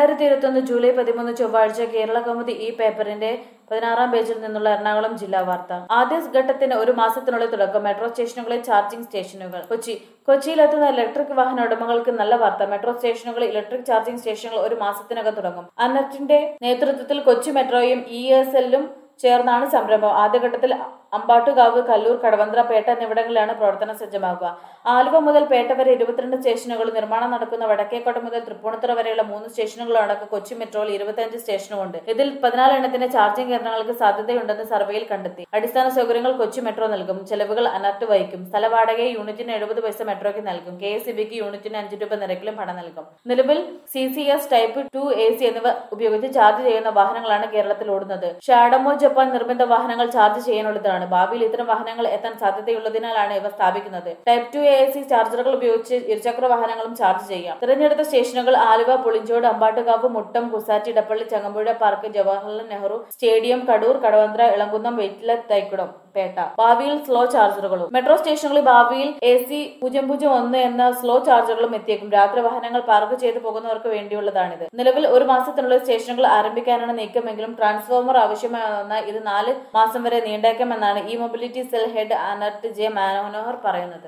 രണ്ടായിരത്തി ഇരുപത്തൊന്ന് ജൂലൈ പതിമൂന്ന് ചൊവ്വാഴ്ച കേരള കൗമുദി ഈ പേപ്പറിന്റെ പതിനാറാം പേജിൽ നിന്നുള്ള എറണാകുളം ജില്ലാ വാർത്ത ആദ്യ ഘട്ടത്തിന് ഒരു മാസത്തിനുള്ളിൽ തുടക്കം മെട്രോ സ്റ്റേഷനുകളിൽ ചാർജിംഗ് സ്റ്റേഷനുകൾ കൊച്ചി കൊച്ചിയിലെത്തുന്ന ഇലക്ട്രിക് വാഹന ഉടമകൾക്ക് നല്ല വാർത്ത മെട്രോ സ്റ്റേഷനുകളിൽ ഇലക്ട്രിക് ചാർജിംഗ് സ്റ്റേഷനുകൾ ഒരു മാസത്തിനകം തുടങ്ങും അന്നറ്റിന്റെ നേതൃത്വത്തിൽ കൊച്ചി മെട്രോയും ഇ എസ് എല്ലും ചേർന്നാണ് സംരംഭം ആദ്യഘട്ടത്തിൽ അമ്പാട്ടുകാവ് കല്ലൂർ കടവന്ത്ര പേട്ട എന്നിവിടങ്ങളിലാണ് പ്രവർത്തനം സജ്ജമാകുക ആലുവ മുതൽ പേട്ട വരെ ഇരുപത്തിരണ്ട് സ്റ്റേഷനുകൾ നിർമ്മാണം നടക്കുന്ന വടക്കേക്കോട്ട മുതൽ തൃപ്പൂണിത്തുറ വരെയുള്ള മൂന്ന് സ്റ്റേഷനുകളടക്കം കൊച്ചി മെട്രോയിൽ ഇരുപത്തിയഞ്ച് സ്റ്റേഷനുമുണ്ട് ഇതിൽ പതിനാല് എണ്ണത്തിന് ചാർജിംഗ് കേന്ദ്രങ്ങൾക്ക് സാധ്യതയുണ്ടെന്ന് സർവേയിൽ കണ്ടെത്തി അടിസ്ഥാന സൗകര്യങ്ങൾ കൊച്ചി മെട്രോ നൽകും ചെലവുകൾ അനർട്ട് വഹിക്കും സ്ഥലവാടകയെ യൂണിറ്റിന് എഴുപത് പൈസ മെട്രോയ്ക്ക് നൽകും കെ എസ് ബിക്ക് യൂണിറ്റിന് അഞ്ച് രൂപ നിരക്കിലും പണം നൽകും നിലവിൽ C C S type two A C എന്നിവ ഉപയോഗിച്ച് ചാർജ് ചെയ്യുന്ന വാഹനങ്ങളാണ് കേരളത്തിൽ ഓടുന്നത് ഷാഡമോ ജപ്പാൻ നിർമ്മിത വാഹനങ്ങൾ ചാർജ് ചെയ്യാനുള്ളതാണ് ഭാവിയിൽ ഇത്തരം വാഹനങ്ങൾ എത്താൻ സാധ്യതയുള്ളതിനാലാണ് ഇവ സ്ഥാപിക്കുന്നത് ടൈപ്പ് ടു എ സി ചാർജറുകൾ ഉപയോഗിച്ച് ഇരുചക്ര വാഹനങ്ങളും ചാർജ് ചെയ്യാം തിരഞ്ഞെടുത്ത സ്റ്റേഷനുകൾ ആലുവ പുളിഞ്ചോട് അമ്പാട്ടുകാവ് മുട്ടം കുസാറ്റി ഇടപ്പള്ളി ചങ്ങമ്പുഴ പാർക്ക് ജവഹർലാൽ നെഹ്റു സ്റ്റേഡിയം കടൂർ കടവന്ത്ര ഇളങ്കുന്നം വെറ്റില തൈക്കുടം പേട്ട ഭാവിയിൽ സ്ലോ ചാർജറുകളും മെട്രോ സ്റ്റേഷനുകളിൽ ഭാവിയിൽ എ സി പൂജ്യം പൂജ്യം ഒന്ന് എന്ന സ്ലോ ചാർജറുകളും എത്തിയേക്കും രാത്രി വാഹനങ്ങൾ പാർക്ക് ചെയ്തു പോകുന്നവർക്ക് വേണ്ടിയുള്ളതാണിത് നിലവിൽ ഒരു മാസത്തിനുള്ളിൽ സ്റ്റേഷനുകൾ ആരംഭിക്കാനാണ് നീക്കമെങ്കിലും ട്രാൻസ്ഫോമർ ആവശ്യമാകുന്ന ഇത് നാല് മാസം വരെ നീണ്ടേക്കുമെന്നാണ് E mobility cell head ANERT J Manohar പറയുന്നത്